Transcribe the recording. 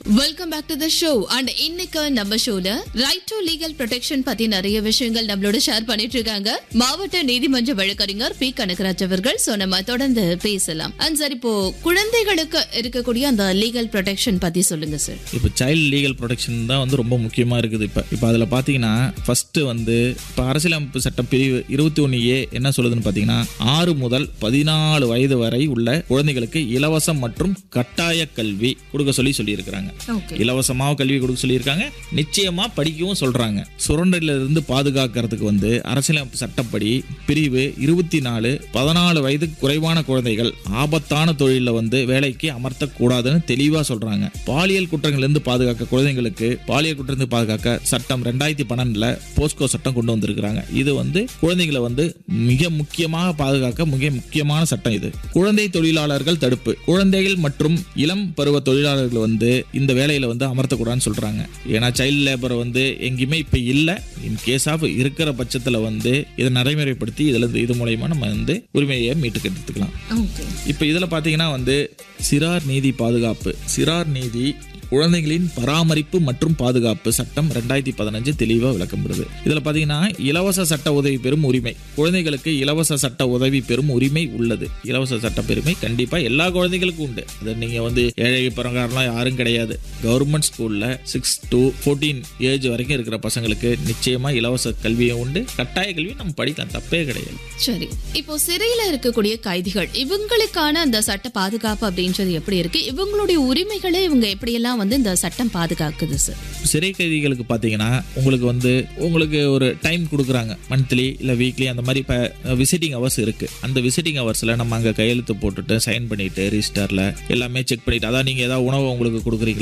welcome back to the show and இன்னைக்கு நம்ம ஷோல ரைட் டு லீகல் ப்ரொடெக்ஷன் பத்தி நிறைய விஷயங்கள் நம்மளோட ஷேர் பண்ணிட்டு இருக்காங்க மாவட்ட நீதிமன்ற வழக்கறிஞர் பி கனகராஜ் அவர்கள் சோ நம்ம தொடர்ந்து பேசலாம் அண்ட் சார் இப்போ குழந்தைகளுக்கு இருக்கக்கூடிய அந்த லீகல் ப்ரொடெக்ஷன் பத்தி சொல்லுங்க சார் இப்போ சைல்டு லீகல் ப்ரொடெக்ஷன் தான் வந்து ரொம்ப முக்கியமாக இருக்குது இப்போ இப்போ அதில் பார்த்தீங்கன்னா ஃபஸ்ட்டு வந்து இப்போ அரசியலமைப்பு சட்டம் பிரிவு இருபத்தி ஒன்று ஏ என்ன சொல்லுதுன்னு பார்த்தீங்கன்னா ஆறு முதல் பதினாலு வயது வரை உள்ள குழந்தைகளுக்கு இலவசம் மற்றும் கட்டாய கல்வி கொடுக்க சொல்லி சொல்லியிருக்கிறாங்க ஓகே இலவசமாக கல்வி கொடுக்க சொல்லியிருக்காங்க நிச்சயமா படிக்கவும் சொல்றாங்க சுரண்டல இருந்து பாதுகாக்கிறதுக்கு வந்து அரசியலமைப்பு சட்டப்படி பிரிவு இருபத்தி நாலு பதினாலு வயதுக்கு குறைவான குழந்தைகள் ஆபத்தான தொழிலில் வந்து வேலைக்கு அமர்த்தக்கூடாதுன்னு தெளிவா சொல்றாங்க பாலியல் குற்றங்களிலிருந்து பாதுகாக்க குழந்தைங்களுக்கு பாலியல் குற்றத்திலிருந்து பாதுகாக்க சட்டம் ரெண்டாயிரத்தி பன்னெண்டுல போஸ்கோ சட்டம் கொண்டு வந்திருக்கிறாங்க இது வந்து குழந்தைகளை வந்து மிக முக்கியமாக பாதுகாக்க மிக முக்கியமான சட்டம் இது குழந்தை தொழிலாளர்கள் தடுப்பு குழந்தைகள் மற்றும் இளம் பருவ தொழிலாளர்கள் வந்து இந்த வேலையில வந்து அமர்த்தக்கூடாதுன்னு சொல்றாங்க ஏன்னா சைல்டு லேபர் வந்து எங்கேயுமே இப்ப இல்ல இன் கேஸ் ஆஃப் இருக்கிற பட்சத்துல வந்து இதை நடைமுறைப்படுத்தி இதுல இருந்து இது மூலயமா நம்ம வந்து உரிமையை மீட்டுக்கு எடுத்துக்கலாம் ஓகே இப்போ இதில் பார்த்தீங்கன்னா வந்து சிறார் நீதி பாதுகாப்பு சிறார் நீதி குழந்தைகளின் பராமரிப்பு மற்றும் பாதுகாப்பு சட்டம் ரெண்டாயிரத்தி பதினஞ்சு தெளிவாக விளக்கப்படுது இதில் பார்த்தீங்கன்னா இலவச சட்ட உதவி பெறும் உரிமை குழந்தைகளுக்கு இலவச சட்ட உதவி பெறும் உரிமை உள்ளது இலவச சட்ட பெருமை கண்டிப்பாக எல்லா குழந்தைகளுக்கும் உண்டு அது நீங்கள் வந்து ஏழை பரங்காரெலாம் யாரும் கிடையாது கவர்மெண்ட் ஸ்கூலில் சிக்ஸ் டு ஃபோர்டீன் ஏஜ் வரைக்கும் இருக்கிற பசங்களுக்கு நிச்சயமாக இலவச கல்வியும் உண்டு கட்டாய கல்வியும் நம்ம படிக்கலாம் தப்பே கிடையாது சரி இப்போ சிறையில இருக்கக்கூடிய கைதிகள் இவங்களுக்கான அந்த சட்ட பாதுகாப்பு அப்படின்றது எப்படி இருக்கு இவங்களுடைய உரிமைகளை இவங்க எப்படியெல்லாம் வந்து இந்த சட்டம் பாதுகாக்குது சார் சிறை கைதிகளுக்கு பார்த்தீங்கன்னா உங்களுக்கு வந்து உங்களுக்கு ஒரு டைம் கொடுக்குறாங்க மந்த்லி இல்லை வீக்லி அந்த மாதிரி இப்போ விசிட்டிங் ஹவர்ஸ் இருக்குது அந்த விசிட்டிங் ஹவர்ஸில் நம்ம அங்கே கையெழுத்து போட்டுட்டு சைன் பண்ணிட்டு ரிஜிஸ்டரில் எல்லாமே செக் பண்ணிட்டு அதான் நீங்கள் ஏதாவது உணவு உங்களுக்கு கொடுக்குறீங்களா